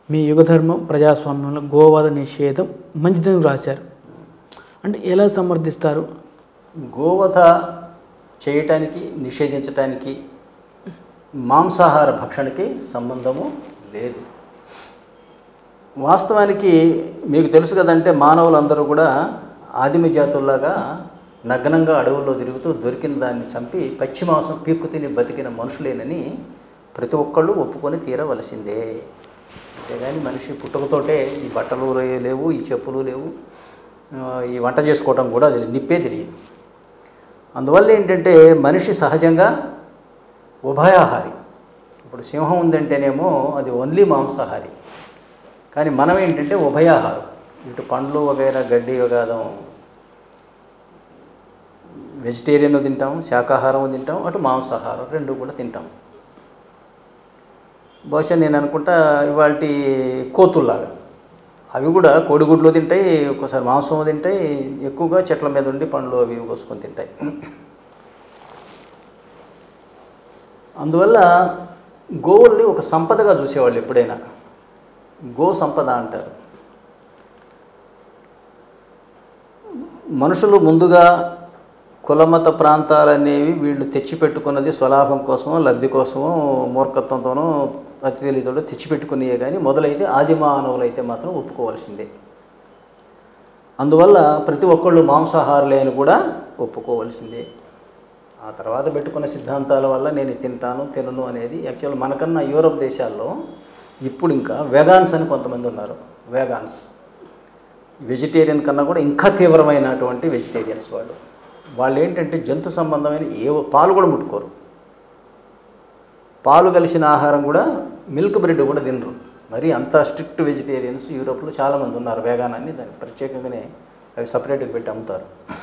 మీ యుగధర్మం ప్రజాస్వామ్యంలో గోవాద నిషేధం మంచిదని రాశారు అంటే ఎలా సమర్థిస్తారు గోవధ చేయటానికి నిషేధించటానికి మాంసాహార భక్షణకి సంబంధము లేదు వాస్తవానికి మీకు తెలుసు కదంటే మానవులందరూ కూడా ఆదిమ జాతుల్లాగా నగ్నంగా అడవుల్లో తిరుగుతూ దొరికిన దాన్ని చంపి పచ్చి మాంసం పీక్కు తిని బతికిన మనుషులేనని ప్రతి ఒక్కళ్ళు ఒప్పుకొని తీరవలసిందే అంతేగాని మనిషి పుట్టుకతోటే ఈ బట్టలు రే- లేవు ఈ చెప్పులు లేవు ఆ, ఈ వంట చేసుకోవటం కూడా అది నిప్పే తెలియదు అందువల్ల ఏంటంటే మనిషి సహజంగా ఉభయాహారి ఇప్పుడు సింహం ఉందంటేనేమో అది ఓన్లీ మాంసాహారి కానీ మనం ఏంటంటే ఉభయాహారం ఇటు పండ్లు వగైరా గడ్డి వగాదం వెజిటేరియన్ తింటాం శాకాహారం తింటాం అటు మాంసాహారం రెండు కూడా తింటాం బహుశా నేను అనుకుంటా ఇవాళ కోతుల్లాగా అవి కూడా కోడిగుడ్లు తింటాయి ఒక్కోసారి మాంసం తింటాయి ఎక్కువగా చెట్ల మీద ఉండి పండ్లు అవి ఇవి కోసుకొని తింటాయి అందువల్ల గోవుల్ని ఒక సంపదగా చూసేవాళ్ళు ఎప్పుడైనా గో సంపద అంటారు మనుషులు ముందుగా కులమత ప్రాంతాలనేవి వీళ్ళు తెచ్చిపెట్టుకున్నది స్వలాభం కోసమో లబ్ధి కోసమో మూర్ఖత్వంతోనో అతి తెలియతోడో తెచ్చిపెట్టుకునేవి కానీ మొదలైతే ఆది మానవులు అయితే మాత్రం ఒప్పుకోవాల్సిందే అందువల్ల ప్రతి ఒక్కళ్ళు మాంసాహారులే అని కూడా ఒప్పుకోవాల్సిందే ఆ తర్వాత పెట్టుకున్న సిద్ధాంతాల వల్ల నేను ఇది తింటాను తినను అనేది యాక్చువల్ మనకన్నా యూరప్ దేశాల్లో ఇప్పుడు ఇంకా వెగాన్స్ అని కొంతమంది ఉన్నారు వెగాన్స్ వెజిటేరియన్ కన్నా కూడా ఇంకా తీవ్రమైనటువంటి వెజిటేరియన్స్ వాళ్ళు వాళ్ళు ఏంటంటే జంతు సంబంధమైన ఏ పాలు కూడా ముట్టుకోరు పాలు కలిసిన ఆహారం కూడా మిల్క్ బ్రెడ్ కూడా తినరు మరి అంత స్ట్రిక్ట్ వెజిటేరియన్స్ యూరోప్లో చాలామంది ఉన్నారు వేగాన్ అని దానికి ప్రత్యేకంగానే అవి సపరేట్గా పెట్టి అమ్ముతారు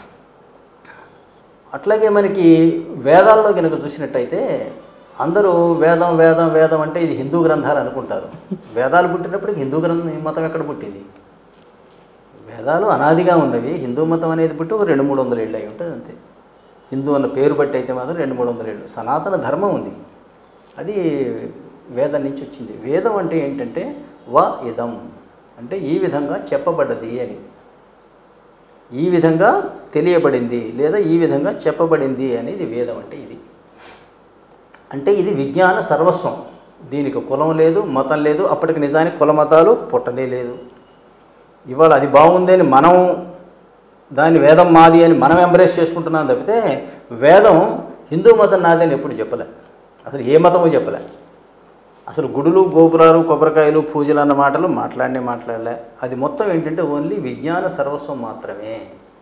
అట్లాగే మనకి వేదాల్లో కనుక చూసినట్టయితే అందరూ వేదం వేదం వేదం అంటే ఇది హిందూ గ్రంథాలు అనుకుంటారు వేదాలు పుట్టినప్పటికి హిందూ గ్రంథం ఈ మతం ఎక్కడ పుట్టింది వేదాలు అనాదిగా ఉన్నవి హిందూ మతం అనేది పుట్టి ఒక రెండు మూడు వందల ఏళ్ళు అయి ఉంటుంది అంతే హిందూ అన్న పేరు బట్టి అయితే మాత్రం రెండు మూడు వందల ఏళ్ళు సనాతన ధర్మం ఉంది అది వేదం నుంచి వచ్చింది వేదం అంటే ఏంటంటే వ ఇదం అంటే ఈ విధంగా చెప్పబడ్డది అని ఈ విధంగా తెలియబడింది లేదా ఈ విధంగా చెప్పబడింది అనేది వేదం అంటే ఇది అంటే ఇది విజ్ఞాన సర్వస్వం దీనికి కులం లేదు మతం లేదు అప్పటికి నిజానికి కుల మతాలు పుట్టనే లేదు ఇవాళ అది బాగుంది అని మనం దాన్ని వేదం మాది అని మనం ఎంబ్రేస్ చేసుకుంటున్నాం తప్పితే వేదం హిందూ మతం నాది అని ఎప్పుడు చెప్పలే అసలు ఏ మతమో చెప్పలే అసలు గుడులు గోపురాలు కొబ్బరికాయలు పూజలు అన్న మాటలు మాట్లాడనే మాట్లాడలే అది మొత్తం ఏంటంటే ఓన్లీ విజ్ఞాన సర్వస్వం మాత్రమే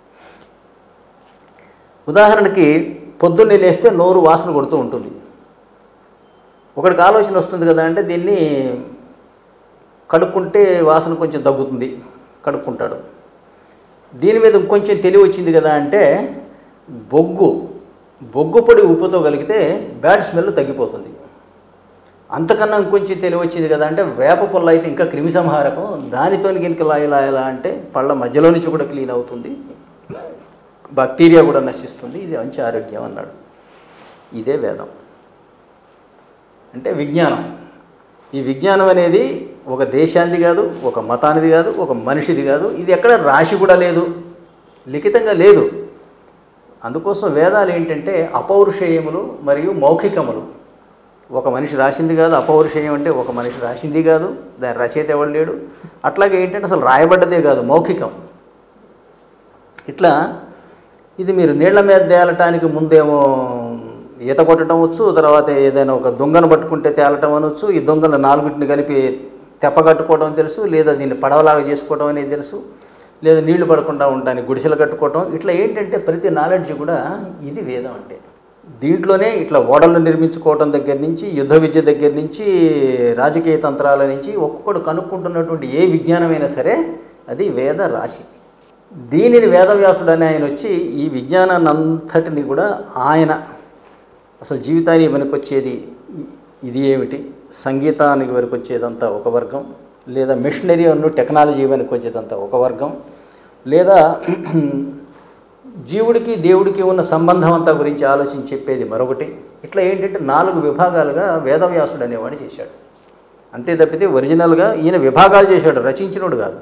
ఉదాహరణకి పొద్దున్నే లేస్తే నోరు వాసన కొడుతూ ఉంటుంది ఒకడికి ఆలోచన వస్తుంది కదా అంటే దీన్ని కడుక్కుంటే వాసన కొంచెం తగ్గుతుంది కడుక్కుంటాడు దీని మీద ఇంకొంచెం తెలివి వచ్చింది కదా అంటే బొగ్గు బొగ్గు పొడి ఉప్పుతో కలిగితే బ్యాడ్ స్మెల్ తగ్గిపోతుంది అంతకన్నా ఇంకొంచెం తెలివి వచ్చింది కదా అంటే వేప పుల్ల అయితే ఇంకా క్రిమి సంహారకం దానితో గినక ఇలా ఇలా ఇలా అంటే పళ్ళ మధ్యలో నుంచి కూడా క్లీన్ అవుతుంది బాక్టీరియా కూడా నశిస్తుంది ఇది మంచి ఆరోగ్యం అన్నాడు ఇదే వేదం అంటే విజ్ఞానం ఈ విజ్ఞానం అనేది ఒక దేశానిది కాదు ఒక మతానిది కాదు ఒక మనిషిది కాదు ఇది ఎక్కడ రాశి కూడా లేదు లిఖితంగా లేదు అందుకోసం వేదాలు ఏంటంటే అపౌరుషేయములు మరియు మౌఖికములు ఒక మనిషి రాసింది కాదు అపౌరుషేయం అంటే ఒక మనిషి రాసింది కాదు దాని రచయిత ఎవడు లేడు అట్లాగే ఏంటంటే అసలు రాయబడ్డదే కాదు మౌఖికం ఇట్లా ఇది మీరు నీళ్ల మీద తేలటానికి ముందేమో ఈత కొట్టడం వచ్చు తర్వాత ఏదైనా ఒక దొంగను పట్టుకుంటే తేలటం అనొచ్చు ఈ దొంగలు నాలుగుటిని కలిపి తెప్పగట్టుకోవడం తెలుసు లేదా దీన్ని పడవలాగా చేసుకోవడం అనేది తెలుసు లేదా నీళ్లు పడకుండా ఉండడానికి గుడిసెలు కట్టుకోవడం ఇట్లా ఏంటంటే ప్రతి నాలెడ్జ్ కూడా ఇది వేదం అంటే దీంట్లోనే ఇట్లా ఓడలు నిర్మించుకోవడం దగ్గర నుంచి యుద్ధ విద్య దగ్గర నుంచి రాజకీయ తంత్రాల నుంచి ఒక్కొక్కడు కనుక్కుంటున్నటువంటి ఏ విజ్ఞానమైనా సరే అది వేద రాశి దీనిని వేదవ్యాసుడు అని ఆయన వచ్చి ఈ విజ్ఞానాన్ని అంతటిని కూడా ఆయన అసలు జీవితానికి వెనుకొచ్చేది ఇ- ఇది ఏమిటి సంగీతానికి వెనుకొచ్చేదంతా ఒక వర్గం లేదా మిషనరీ అన్ను టెక్నాలజీ వెనుకొచ్చేదంతా ఒక వర్గం లేదా జీవుడికి దేవుడికి ఉన్న సంబంధం అంతా గురించి ఆలోచించి చెప్పేది మరొకటి ఇట్లా ఏంటంటే నాలుగు విభాగాలుగా వేదవ్యాసుడు అనేవాడు చేశాడు అంతే తప్పితే ఒరిజినల్గా ఈయన విభాగాలు చేశాడు రచించినోడు కాదు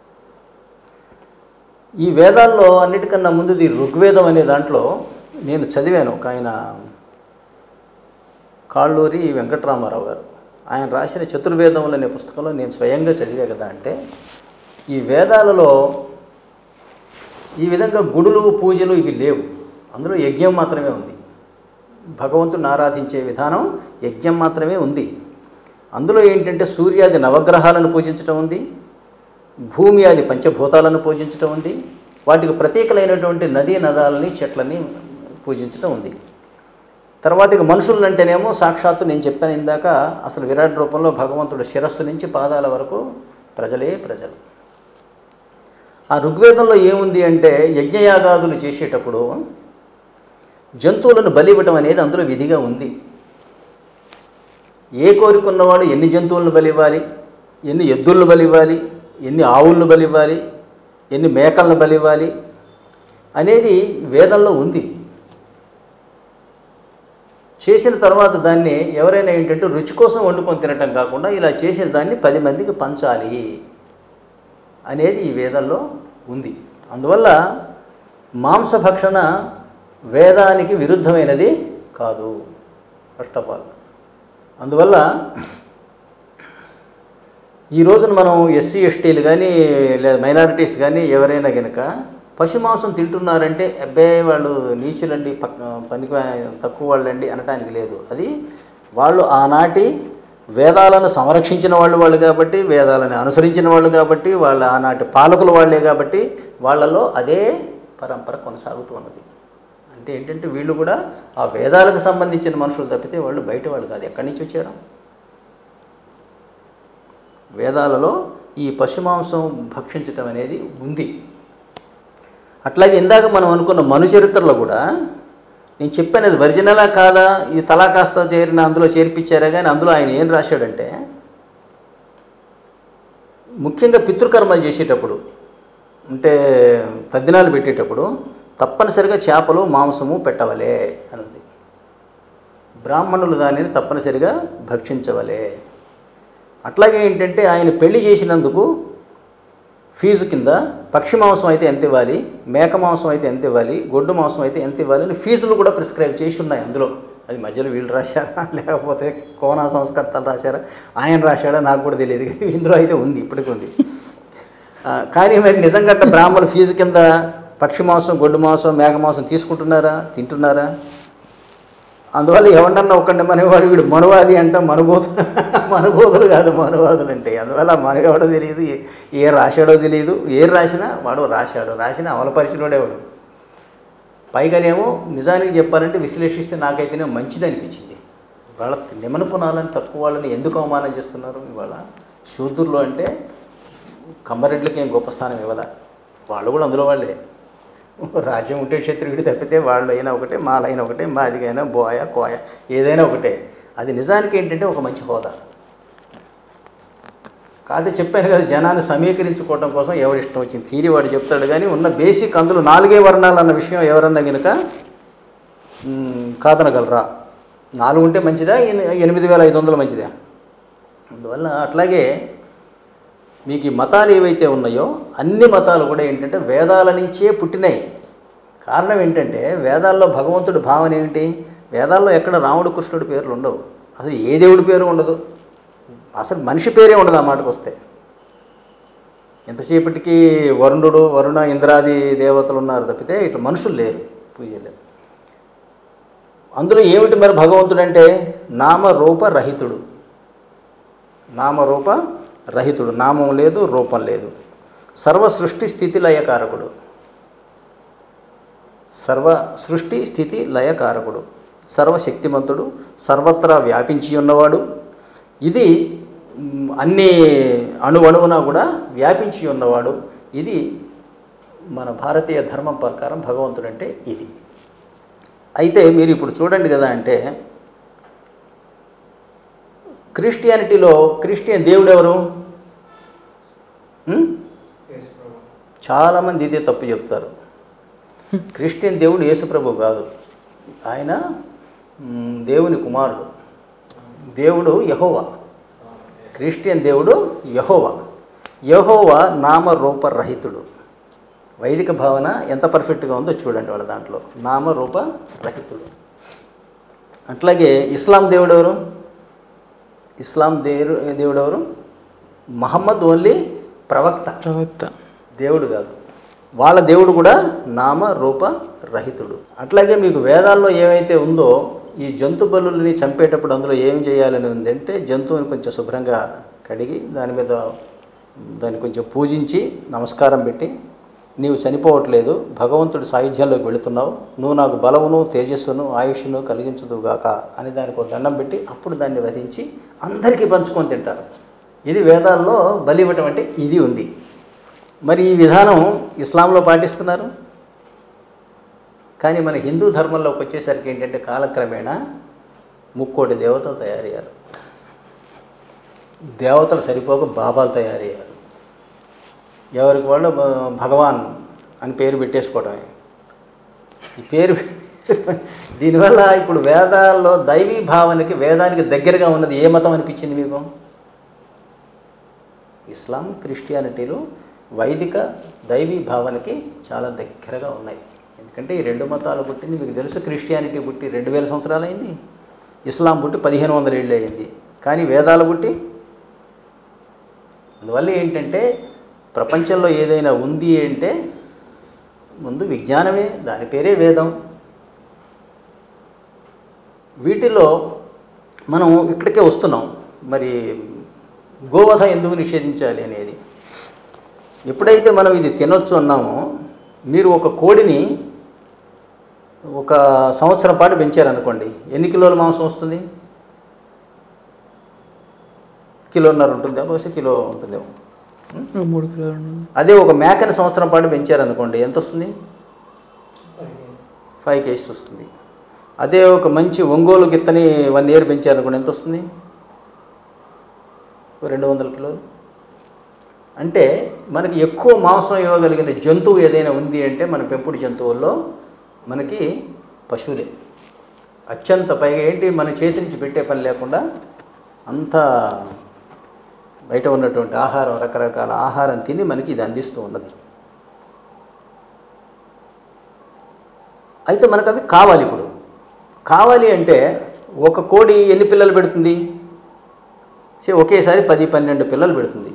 ఈ వేదాల్లో అన్నిటికన్నా ముందుది ఋగ్వేదం అనే దాంట్లో నేను చదివాను ఒక ఆయన కాళ్ళూరి వెంకటరామారావు గారు ఆయన రాసిన చతుర్వేదములు అనే పుస్తకంలో నేను స్వయంగా చదివే కదా అంటే ఈ వేదాలలో ఈ విధంగా గుడులు పూజలు ఇవి లేవు అందులో యజ్ఞం మాత్రమే ఉంది భగవంతుని ఆరాధించే విధానం యజ్ఞం మాత్రమే ఉంది అందులో ఏంటంటే సూర్యాది నవగ్రహాలను పూజించటం ఉంది భూమి ఆది పంచభూతాలను పూజించటం ఉంది వాటికి ప్రతీకలైనటువంటి నదీ నదాలని చెట్లని పూజించటం ఉంది తర్వాత ఇక మనుషులు అంటేనేమో సాక్షాత్తు నేను చెప్పాను ఇందాక అసలు విరాట్ రూపంలో భగవంతుడు శిరస్సు నుంచి పాదాల వరకు ప్రజలే ప్రజలు ఆ ఋగ్వేదంలో ఏముంది అంటే యజ్ఞయాగాదులు చేసేటప్పుడు జంతువులను బలి ఇవ్వటం అనేది అందులో విధిగా ఉంది ఏ కోరిక ఉన్నవాడు ఎన్ని జంతువులను బలి ఇవ్వాలి ఎన్ని ఎద్దులను బలి ఇవ్వాలి ఎన్ని ఆవులను బలి ఇవ్వాలి ఎన్ని మేకలను బలి ఇవ్వాలి అనేది వేదంలో ఉంది చేసిన తర్వాత దాన్ని ఎవరైనా ఏంటంటే రుచి కోసం వండుకొని తినటం కాకుండా ఇలా చేసిన దాన్ని పది మందికి పంచాలి అనేది ఈ వేదంలో ఉంది అందువల్ల మాంసభక్షణ వేదానికి విరుద్ధమైనది కాదు ఫస్ట్ ఆఫ్ ఆల్ అందువల్ల ఈ రోజున మనం ఎస్సీ ఎస్టీలు కానీ లేదా మైనారిటీస్ కానీ ఎవరైనా కనుక పశు మాంసం తింటున్నారంటే అబ్బే వాళ్ళు నీచులండి పక్ పనికి తక్కువ వాళ్ళండి అనటానికి లేదు అది వాళ్ళు ఆనాటి వేదాలను సంరక్షించిన వాళ్ళు వాళ్ళు కాబట్టి వేదాలను అనుసరించిన వాళ్ళు కాబట్టి వాళ్ళ ఆనాటి పాలకులు వాళ్ళే కాబట్టి వాళ్ళలో అదే పరంపర కొనసాగుతూ ఉన్నది అంటే ఏంటంటే వీళ్ళు కూడా ఆ వేదాలకు సంబంధించిన మనుషులు తప్పితే వాళ్ళు బయట వాళ్ళు కాదు ఎక్కడి నుంచి వచ్చారు వేదాలలో ఈ పశుమాంసం భక్షించటం అనేది ఉంది అట్లాగే ఇందాక మనం అనుకున్న మను చరిత్రలో కూడా నేను చెప్పాను అది ఒరిజినలా కాదా ఇది తలా కాస్త చేరిన అందులో చేర్పించారా కానీ అందులో ఆయన ఏం రాశాడంటే ముఖ్యంగా పితృకర్మలు చేసేటప్పుడు అంటే తద్దినాలు పెట్టేటప్పుడు తప్పనిసరిగా చేపలు మాంసము పెట్టవలే అని ఉంది బ్రాహ్మణులు దానిని తప్పనిసరిగా భక్షించవలే అట్లాగే ఏంటంటే ఆయన పెళ్లి చేసినందుకు ఫీజు కింద పక్షి మాంసం అయితే ఎంత ఇవ్వాలి మేక మాంసం అయితే ఎంత ఇవ్వాలి గొడ్డు మాంసం అయితే ఎంత ఇవ్వాలి అని ఫీజులు కూడా ప్రిస్క్రైబ్ చేసి ఉన్నాయి అందులో అది మధ్యలో వీళ్ళు రాశారా లేకపోతే కోనా సంస్కర్తలు రాశారా ఆయన రాశాడా నాకు కూడా తెలియదు కానీ ఇందులో అయితే ఉంది ఇప్పటికీ ఉంది ఆ, కానీ మరి నిజంగా అట్ట బ్రాహ్మణులు ఫీజు కింద పక్షి మాంసం గొడ్డు మాంసం మేక మాంసం తీసుకుంటున్నారా తింటున్నారా అందువల్ల ఎవరినన్నా ఒకండి మనవాడు వీడు మనువాది అంట మనుబోధ మనుబోధులు కాదు మనువాదులు అంటే అందువల్ల మన ఎవడో తెలియదు ఏ- ఏ రాశాడో తెలియదు ఏ రాసినా వాడు రాశాడు రాసిన అమలపరిచినోడేవాడు పైగానేమో నిజానికి చెప్పాలంటే విశ్లేషిస్తే నాకైతేనే మంచిది అనిపించింది వాళ్ళ నిమనుకునాలని తక్కువ వాళ్ళని ఎందుకు అవమానం చేస్తున్నారు ఇవాళ శూద్రులు అంటే కమ్మరెడ్లకి ఏం గొప్ప స్థానం ఇవ్వాల వాళ్ళు కూడా అందులో వాళ్ళే రాజ్యం ఉంటే క్షత్రియుడు తప్పితే వాళ్ళు అయినా ఒకటే మాలైనా ఒకటే మాదిగైనా బోయ కోయ ఏదైనా ఒకటే అది నిజానికి ఏంటంటే ఒక మంచి హోదా కాదు చెప్పాను కదా జనాన్ని సమీకరించుకోవడం కోసం ఎవరి ఇష్టం వచ్చింది తీరి వాడు చెప్తాడు కానీ ఉన్న బేసిక్ అందులో నాలుగే వర్ణాలు అన్న విషయం ఎవరన్నా కనుక మ్, కాదనగలరా నాలుగు ఉంటే మంచిదా ఎని- ఎనిమిది వేల ఐదు వందలు మంచిదా అందువల్ల అట్లాగే మీకు ఈ మతాలు ఏవైతే ఉన్నాయో అన్ని మతాలు కూడా ఏంటంటే వేదాల నుంచే పుట్టినాయి కారణం ఏంటంటే వేదాల్లో భగవంతుడి భావన ఏంటి వేదాల్లో ఎక్కడ రాముడు కృష్ణుడి పేర్లు ఉండవు అసలు ఏ దేవుడి పేరు ఉండదు అసలు మనిషి పేరే ఉండదు ఆ మాటకు వస్తే ఎంతసేపటికి వరుణుడు వరుణ ఇంద్రాది దేవతలు ఉన్నారు తప్పితే ఇటు మనుషులు లేరు పూజలేరు అందులో ఏమిటి మరి భగవంతుడు అంటే నామరూప రహితుడు నామరూప రహితుడు నామం లేదు రూపం లేదు సర్వ సృష్టి స్థితి లయకారకుడు సర్వ సృష్టి స్థితి లయకారకుడు సర్వశక్తిమంతుడు సర్వత్రా వ్యాపించి ఉన్నవాడు ఇది మ్, అన్ని అణువణువున కూడా వ్యాపించి ఉన్నవాడు ఇది మన భారతీయ ధర్మం ప్రకారం భగవంతుడు అంటే ఇది అయితే మీరు ఇప్పుడు చూడండి కదా అంటే క్రిస్టియానిటీలో క్రిస్టియన్ దేవుడు ఎవరు ఉం? చాలామంది ఇదే తప్పు చెప్తారు క్రిస్టియన్ దేవుడు యేసుప్రభు కాదు ఆయన మ్, దేవుని కుమారుడు దేవుడు యహోవా క్రిస్టియన్ దేవుడు యహోవా యహోవా నామరూప రహితుడు వైదిక భావన ఎంత పర్ఫెక్ట్గా ఉందో చూడండి వాళ్ళ దాంట్లో నామరూప రహితుడు అట్లాగే ఇస్లాం దేవుడు ఎవరు ఇస్లాం దేవుడు దేవుడు ఎవరు మహమ్మద్ ఓన్లీ ప్రవక్త ప్రవక్త దేవుడు కాదు వాళ్ళ దేవుడు కూడా నామ రూప రహితుడు అట్లాగే మీకు వేదాల్లో ఏమైతే ఉందో ఈ జంతు బలుల్ని చంపేటప్పుడు అందులో ఏం చేయాలని ఉందంటే జంతువుని కొంచెం శుభ్రంగా కడిగి దాని మీద దాన్ని కొంచెం పూజించి నమస్కారం పెట్టి నీవు చనిపోవట్లేదు భగవంతుడి సాయుధ్యంలోకి వెళుతున్నావు నువ్వు నాకు బలమును తేజస్సును ఆయుష్ను కలిగించుదుగాక అని దానికి ఒక దండం పెట్టి అప్పుడు దాన్ని వధించి అందరికీ పంచుకొని తింటారు ఇది వేదాల్లో బలి ఇవ్వటం అంటే ఇది ఉంది మరి ఈ విధానం ఇస్లాంలో పాటిస్తున్నారు కానీ మన హిందూ ధర్మంలోకి వచ్చేసరికి ఏంటంటే కాలక్రమేణా ముక్కోటి దేవతలు తయారయ్యారు దేవతలు సరిపోక బాబాలు తయారయ్యారు ఎవరికి వాళ్ళు భ- భగవాన్ అని పేరు పెట్టేసుకోవడమే ఈ పేరు దీనివల్ల ఇప్పుడు వేదాల్లో దైవీ భావనకి వేదానికి దగ్గరగా ఉన్నది ఏ మతం అనిపించింది మీకు ఇస్లాం క్రిస్టియానిటీలు వైదిక దైవీ భావనకి చాలా దగ్గరగా ఉన్నాయి ఎందుకంటే ఈ రెండు మతాలు పుట్టింది మీకు తెలుసు క్రిస్టియానిటీ పుట్టి రెండు వేల సంవత్సరాలు అయింది ఇస్లాం పుట్టి పదిహేను వందల ఏళ్ళు అయింది కానీ వేదాలు పుట్టి అందువల్ల ఏంటంటే ప్రపంచంలో ఏదైనా ఉంది అంటే ముందు విజ్ఞానమే దాని పేరే వేదం వీటిలో మనం ఇక్కడికే వస్తున్నాం మరి గోవధ ఎందుకు నిషేధించాలి అనేది ఎప్పుడైతే మనం ఇది తినొచ్చు అన్నామో మీరు ఒక కోడిని ఒక సంవత్సరం పాటు పెంచారనుకోండి ఎన్ని కిలోల మాంసం వస్తుంది కిలోన్నర ఉంటుందా బహుశా కిలో ఉంటుందేమో మూడు కిలోలు ఉంటుంది. అదే ఒక మేకని సంవత్సరం పాటు పెంచారనుకోండి ఎంత వస్తుంది ఫైవ్ కేజీస్ వస్తుంది అదే ఒక మంచి ఒంగోలు గిత్తని వన్ ఇయర్ పెంచారనుకోండి ఎంత వస్తుంది ఓ రెండు వందల కిలోలు అంటే మనకి ఎక్కువ మాంసం ఇవ్వగలిగిన జంతువు ఏదైనా ఉంది అంటే మన పెంపుడు జంతువుల్లో మనకి పశువులే అత్యంత పైగా ఏంటి మన చేతి నుంచి పెట్టే పని లేకుండా అంత బయట ఉన్నటువంటి ఆహారం రకరకాల ఆహారం తిని మనకి ఇది అందిస్తూ ఉన్నది అయితే మనకు అవి కావాలి ఇప్పుడు కావాలి అంటే ఒక కోడి ఎన్ని పిల్లలు పెడుతుంది సే ఒకేసారి పది పన్నెండు పిల్లలు పెడుతుంది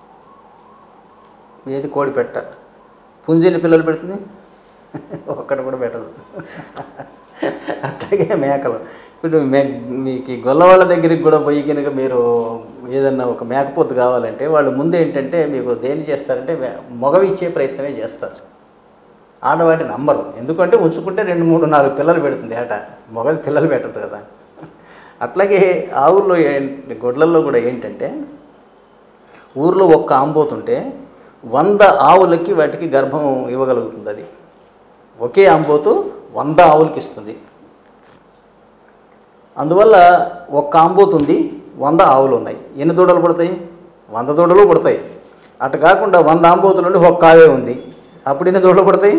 ఏది కోడి పెట్ట పుంజి ఎన్ని పిల్లలు పెడుతుంది ఒక్కటి కూడా పెట్టదు అట్లాగే మేకలు ఇప్పుడు మే మీకు ఈ గొల్లవాళ్ళ దగ్గరికి కూడా పోయి కనుక మీరు ఏదన్నా ఒక మేకపోతు కావాలంటే వాళ్ళు ముందు ఏంటంటే మీకు దేన్ని చేస్తారంటే మే- మగవి ఇచ్చే ప్రయత్నమే చేస్తారు ఆడవాటిని నమ్మరు ఎందుకంటే ఉంచుకుంటే రెండు మూడు నాలుగు పిల్లలు పెడుతుంది ఏట మగది పిల్లలు పెట్టదు కదా అట్లాగే ఆవుల్లో ఏంటి గొడ్లల్లో కూడా ఏంటంటే ఊర్లో ఒక్క ఆంబోతుంటే వంద ఆవులకి వాటికి గర్భం ఇవ్వగలుగుతుంది అది ఒకే ఆంబోతు వంద ఆవులకి ఇస్తుంది అందువల్ల ఒక్క ఆంబోతు ఉంది వంద ఆవులు ఉన్నాయి ఎన్ని దూడలు పడతాయి వంద దూడలు పడతాయి అటు కాకుండా వంద ఆంబోతులు ఉండి ఒక్క ఆవే ఉంది అప్పుడు ఎన్ని దూడలు పడతాయి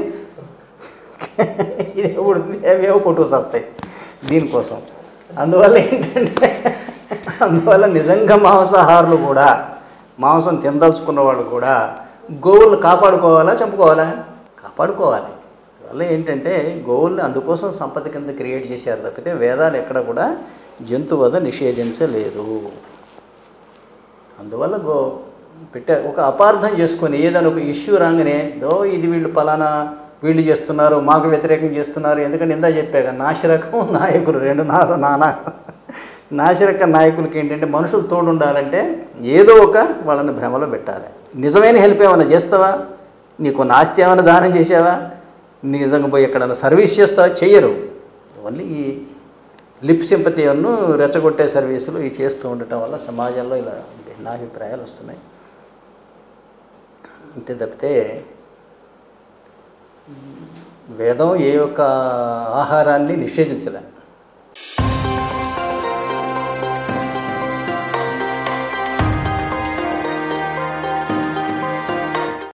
ఇదే పుడుతుంది అవేవో కొట్టుకు వస్తాయి దీనికోసం అందువల్ల ఏంటంటే అందువల్ల నిజంగా మాంసాహారులు కూడా మాంసం తినదలుచుకున్న వాళ్ళు కూడా గోవులను కాపాడుకోవాలా చంపుకోవాలా కాపాడుకోవాలి వల్ల ఏంటంటే గోవుల్ని అందుకోసం సంపద కింద క్రియేట్ చేశారు తప్పితే వేదాలు ఎక్కడ కూడా జంతువద నిషేధించలేదు అందువల్ల గో పెట్టారు ఒక అపార్థం చేసుకొని ఏదైనా ఒక ఇష్యూ రాగానే దో ఇది వీళ్ళు పలానా వీళ్ళు చేస్తున్నారు మాకు వ్యతిరేకం చేస్తున్నారు ఎందుకంటే ఇందా చెప్పాక నాశరకం నాయకులు రెండు నాలుగు నానా నాశరక నాయకులకి ఏంటంటే మనుషులు తోడు ఉండాలంటే ఏదో ఒక వాళ్ళని భ్రమలో పెట్టాలి నిజమైన హెల్ప్ ఏమైనా చేస్తావా నీకు నాస్తి ఏమైనా దానం చేసావా నిజంగా పోయి ఎక్కడైనా సర్వీస్ చేస్తావా చెయ్యరు ఓన్లీ ఈ లిప్ సింపతిను రెచ్చగొట్టే సర్వీసులు ఇవి చేస్తూ ఉండటం వల్ల సమాజంలో ఇలా భిన్నాభిప్రాయాలు వస్తున్నాయి అంతే తప్పితే వేదం ఏ ఒక్క ఆహారాన్ని నిషేధించలే